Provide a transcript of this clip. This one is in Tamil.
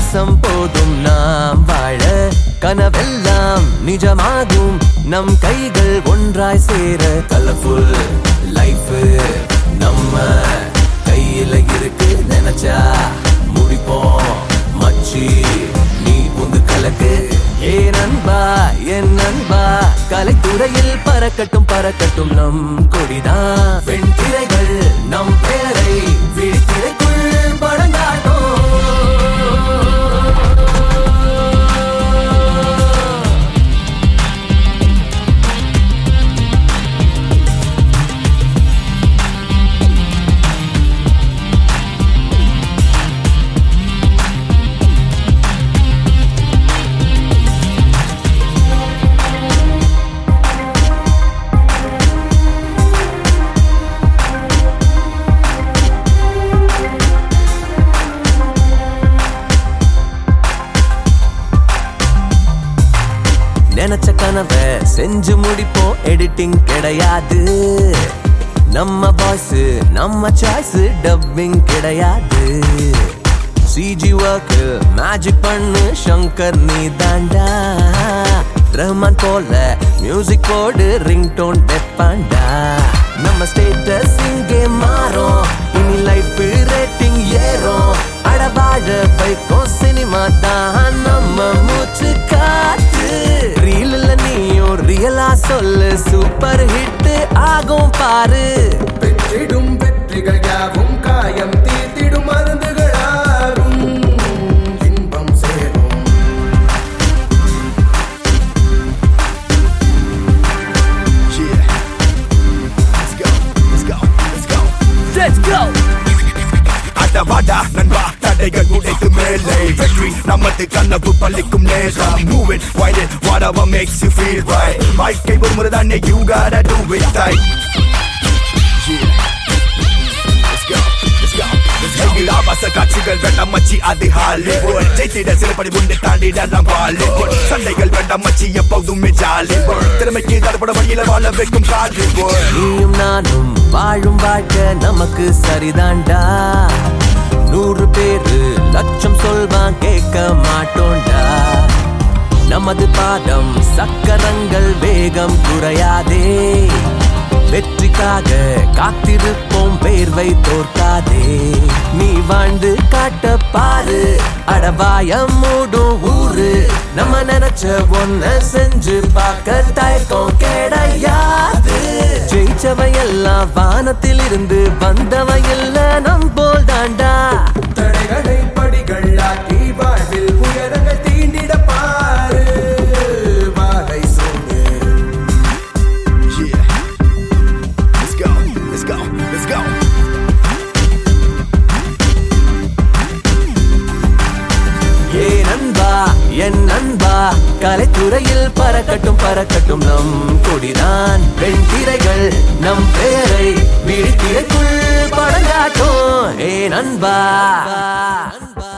விசுவாசம் போதும் நாம் வாழ கனவெல்லாம் நிஜமாகும் நம் கைகள் ஒன்றாய் சேர கலர்ஃபுல் லைஃப் நம்ம கையில இருக்கு நினைச்சா முடிப்போம் மச்சி நீ புந்து கலக்கு ஏ நண்பா என் நண்பா கலைத்துறையில் பறக்கட்டும் பறக்கட்டும் நம் கொடிதான் வெண்திரைகள் நம் பேரை விழித்திரைக்குள் படங்காட்டும் நினைச்ச கனவை செஞ்சு முடிப்போம் எடிட்டிங் கிடையாது நம்ம பாஸ் நம்ம சாய்ஸ் டப்பிங் கிடையாது சிஜி ஒர்க் மேஜிக் பண்ணு சங்கர் நீ தாண்டா ரஹ்மான் போல மியூசிக் போடு ரிங் டோன் வைப்பாண்டா நம்ம ஸ்டேட்டஸ் இங்கே மாறும் இனி லைஃப் ரேட்டிங் ஏறும் அடவாழ வைக்கும் சினிமா தான் நம்ம மூச்சு காத்து ரீல்ல நீயும் ரியலா சொல்லு சூப்பர் ஹிட் ஆகும் பாரு பெற்றிடும் வெற்றிகள் யாவும் காயம் தீர்த்திடும் மருந்துகளாகும் இன்பம் சேரும் Yeah. Let's go. Let's go. Let's go. Let's go அட வாடா நண்பா தடைகள் உடைத்து மேலே வெற்றி நமது கனவு பள்ளிக்கும் நேரம் move it wind it whatever makes you feel right வாழ்க்கை ஒரு முறை தானே you gotta do it right yeah let's go let's go let's go எல்லா ஆபாச காட்சிகள் வேண்டாம் மச்சி அது ஹாலிவுட் ஜெயித்திட சிறுபடி உண்டு தாண்டிடலாம் பாலிவுட் சண்டைகள் வேண்டாம் மச்சி எப்போதுமே ஜாலிவுட் திறமைக்கு தடுப்பட வழியில வாழ வைக்கும் காலிவுட் நீயும் நானும் வாழும் வாழ்க்கை நமக்கு சரிதான்டா நூறு பேரு லட்சம் சொல்வான் கேட்க மாட்டோம்டா நமது பாதம் சக்கரங்கள் வேகம் குறையாதே வெற்றிக்காக காத்திருப்போம் வேர்வை தோற்காதே நீ வாழ்ந்து காட்ட பாரு அடவாயம் மூடும் ஊரு நம்ம நினைச்ச ஒன்ன செஞ்சு பார்க்க தயக்கம் கிடையாது ஜெயிச்சவன் எல்லாம் வானத்தில் இருந்து வந்தவன் இல்ல நம் போல் தாண்டா தடைகளை படிகள் ஆக்கி வாழ்வில் உயரங்கள் தீண்டிட பாரு வாகை சூடு Yeah. Let's go. Let's go. Let's go. ஏ நண்பா என் நண்பா கலைத்துறையில் பறக்கட்டும் பறக்கட்டும் நம் கொடிதான் வெண்திரைகள் நம் பெயரை விழித்திரைக்குள் படங்காட்டும் ஏ நண்பா